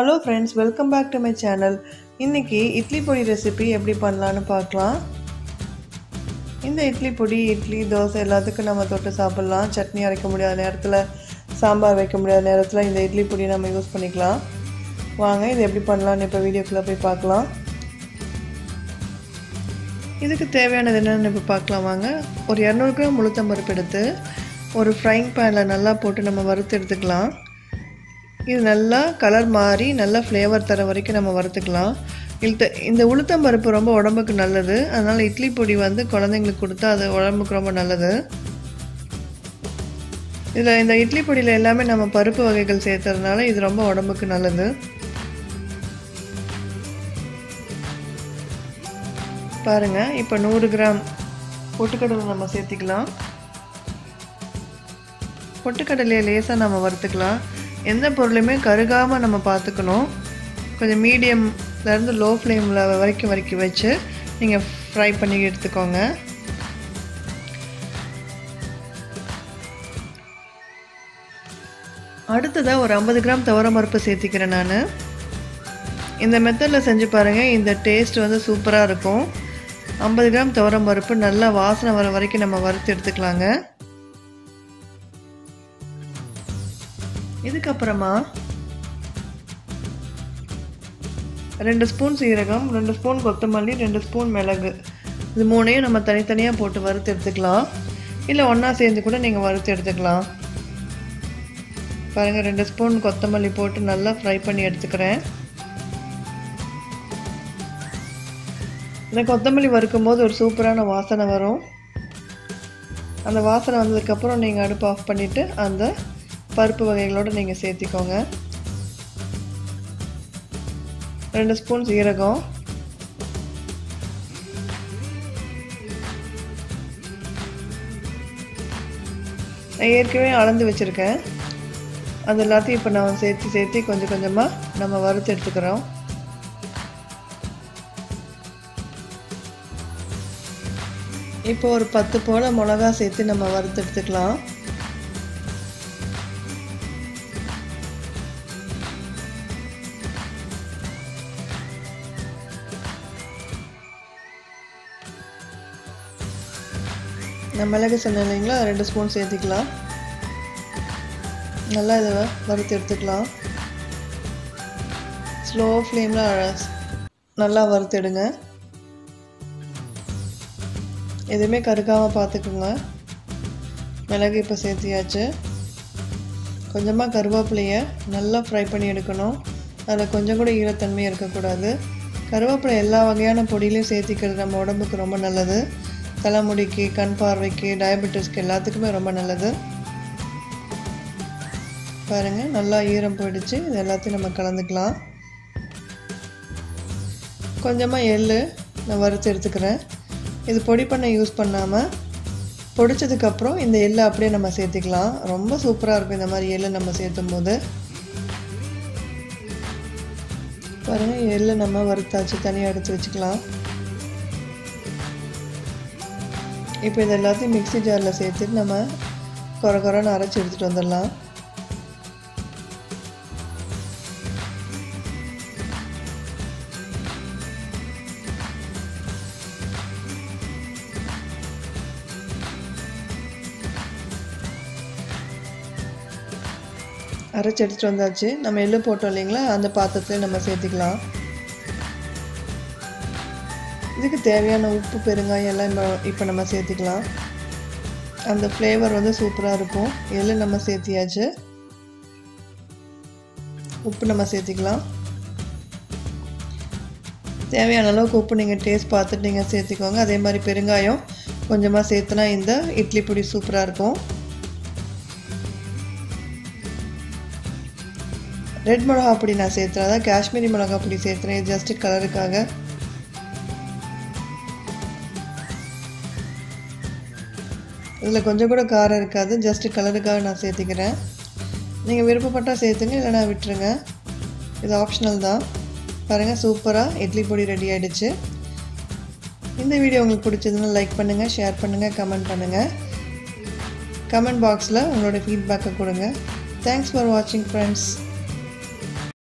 hello friends welcome back to my channel இன்றைக்கி இட்லி பொடி recipe எப்படி பண்ணலான்னு பார்க்கலாம் இந்த இட்லி பொடி இட்லி தோசை எல்லாத்துக்கும் நம்ம தொட்டு சாப்பிட்லாம் சட்னி அரைக்க முடியாத நேரத்தில் சாம்பார் வைக்க முடியாத நேரத்தில் இந்த இட்லி பொடி நம்ம யூஸ் பண்ணிக்கலாம் வாங்க இது எப்படி பண்ணலான்னு இப்போ வீடியோக்குள்ளே போய் பார்க்கலாம் இதுக்கு தேவையானது என்னென்னு இப்போ பார்க்கலாம் வாங்க ஒரு இரநூறு கிராம் உளுத்தம்பருப்பு எடுத்து ஒரு ஃப்ரைங் பேனில் நல்லா போட்டு நம்ம வறுத்து எடுத்துக்கலாம் இது நல்லா கலர் மாறி நல்லா ஃப்ளேவர் தர வரைக்கும் நம்ம வறுத்துக்கலாம் இந்த இந்த உளுத்தம்பருப்பு ரொம்ப உடம்புக்கு நல்லது அதனால் இட்லி பொடி வந்து குழந்தைங்களுக்கு கொடுத்தா அது உடம்புக்கு ரொம்ப நல்லது இதில் இந்த இட்லி பொடியில் எல்லாமே நம்ம பருப்பு வகைகள் சேர்த்துறதுனால இது ரொம்ப உடம்புக்கு நல்லது பாருங்கள் இப்போ நூறு கிராம் பொட்டுக்கடலை நம்ம சேர்த்திக்கலாம் பொட்டுக்கடலையை லேசாக நம்ம வறுத்துக்கலாம் எந்த பொருளையுமே கருகாமல் நம்ம பார்த்துக்கணும் கொஞ்சம் மீடியம்லேருந்து லோ ஃப்ளேமில் வரைக்கும் வரைக்கும் வச்சு நீங்கள் ஃப்ரை பண்ணி எடுத்துக்கோங்க அடுத்ததாக ஒரு ஐம்பது கிராம் துவரம்பருப்பு சேர்த்திக்கிறேன் நான் இந்த மெத்தடில் செஞ்சு பாருங்கள் இந்த டேஸ்ட் வந்து சூப்பராக இருக்கும் ஐம்பது கிராம் துவரம்பருப்பு நல்லா வாசனை வர வரைக்கும் நம்ம வறுத்து எடுத்துக்கலாங்க இதுக்கப்புறமா ரெண்டு ஸ்பூன் சீரகம் ரெண்டு ஸ்பூன் கொத்தமல்லி ரெண்டு ஸ்பூன் மிளகு இது மூணையும் நம்ம தனித்தனியாக போட்டு வறுத்து எடுத்துக்கலாம் இல்லை ஒன்றா சேர்ந்து கூட நீங்கள் வறுத்து எடுத்துக்கலாம் பாருங்கள் ரெண்டு ஸ்பூன் கொத்தமல்லி போட்டு நல்லா ஃப்ரை பண்ணி எடுத்துக்கிறேன் இந்த கொத்தமல்லி வறுக்கும் போது ஒரு சூப்பரான வாசனை வரும் அந்த வாசனை வந்ததுக்கப்புறம் நீங்கள் அடுப்பு ஆஃப் பண்ணிவிட்டு அந்த பருப்பு வகைகளோடு நீங்கள் சேர்த்திக்கோங்க ரெண்டு ஸ்பூன் சீரகம் நான் ஏற்கனவே அளந்து வச்சுருக்கேன் அது எல்லாத்தையும் இப்போ நான் சேர்த்து சேர்த்து கொஞ்சம் கொஞ்சமாக நம்ம வறுத்து எடுத்துக்கிறோம் இப்போ ஒரு பத்து போல் மிளகா சேர்த்து நம்ம வறுத்து எடுத்துக்கலாம் நான் மிளகு சொன்னேன் இல்லைங்களா ரெண்டு ஸ்பூன் சேர்த்துக்கலாம் நல்லா இதை வறுத்து எடுத்துக்கலாம் ஸ்லோ ஃப்ளேமில் நல்லா வறுத்துடுங்க எதுவுமே கருக்காமல் பார்த்துக்குங்க மிளகு இப்போ சேர்த்தியாச்சு கொஞ்சமாக கருவேப்பிலையை நல்லா ஃப்ரை பண்ணி எடுக்கணும் அதில் கொஞ்சம் கூட ஈரத்தன்மை இருக்கக்கூடாது கருவேப்பிலை எல்லா வகையான பொடியிலையும் சேர்த்திக்கிறது நம்ம உடம்புக்கு ரொம்ப நல்லது தலைமுடிக்கு கண் பார்வைக்கு டயபெட்டிஸ்க்கு எல்லாத்துக்குமே ரொம்ப நல்லது பாருங்கள் நல்லா ஈரம் போயிடுச்சு இது எல்லாத்தையும் நம்ம கலந்துக்கலாம் கொஞ்சமாக எள் நான் வறுத்து எடுத்துக்கிறேன் இது பொடி பண்ண யூஸ் பண்ணாமல் பொடிச்சதுக்கப்புறம் இந்த எள்ளை அப்படியே நம்ம சேர்த்துக்கலாம் ரொம்ப சூப்பராக இருக்கும் இந்த மாதிரி எள்ளை நம்ம சேர்த்தும் போது பாருங்கள் எள்ளை நம்ம வறுத்தாச்சு தனியாக எடுத்து வச்சுக்கலாம் இப்போ இது எல்லாத்தையும் மிக்சி ஜாரில் சேர்த்துட்டு நம்ம குறை குறைன்னு அரைச்சி எடுத்துகிட்டு வந்துடலாம் அரைச்சி எடுத்துகிட்டு வந்தாச்சு நம்ம எள்ளு போட்டோம் இல்லைங்களா அந்த பாத்திரத்தில் நம்ம சேர்த்துக்கலாம் இதுக்கு தேவையான உப்பு பெருங்காயம் எல்லாம் இப்போ இப்போ நம்ம சேர்த்துக்கலாம் அந்த ஃப்ளேவர் வந்து சூப்பராக இருக்கும் எள்ளு நம்ம சேர்த்தியாச்சு உப்பு நம்ம சேர்த்திக்கலாம் தேவையான அளவுக்கு உப்பு நீங்கள் டேஸ்ட் பார்த்துட்டு நீங்கள் சேர்த்துக்கோங்க அதே மாதிரி பெருங்காயம் கொஞ்சமாக சேர்த்துனா இந்த இட்லி பொடி சூப்பராக இருக்கும் ரெட் மிளகா பொடி நான் சேர்த்துறேன் அதான் காஷ்மீரி மிளகா பொடி சேர்த்துறேன் இது ஜஸ்ட்டு கலருக்காக இதில் கொஞ்சம் கூட காரம் இருக்காது ஜஸ்ட்டு கலருக்காக நான் சேர்த்துக்கிறேன் நீங்கள் விருப்பப்பட்டால் சேர்த்துங்க இல்லைனா விட்டுருங்க இது ஆப்ஷனல் தான் பாருங்கள் சூப்பராக இட்லி பொடி ரெடி ஆகிடுச்சு இந்த வீடியோ உங்களுக்கு பிடிச்சதுன்னா லைக் பண்ணுங்கள் ஷேர் பண்ணுங்கள் கமெண்ட் பண்ணுங்கள் கமெண்ட் பாக்ஸில் உங்களோட ஃபீட்பேக்கை கொடுங்க தேங்க்ஸ் ஃபார் வாட்சிங் ஃப்ரெண்ட்ஸ்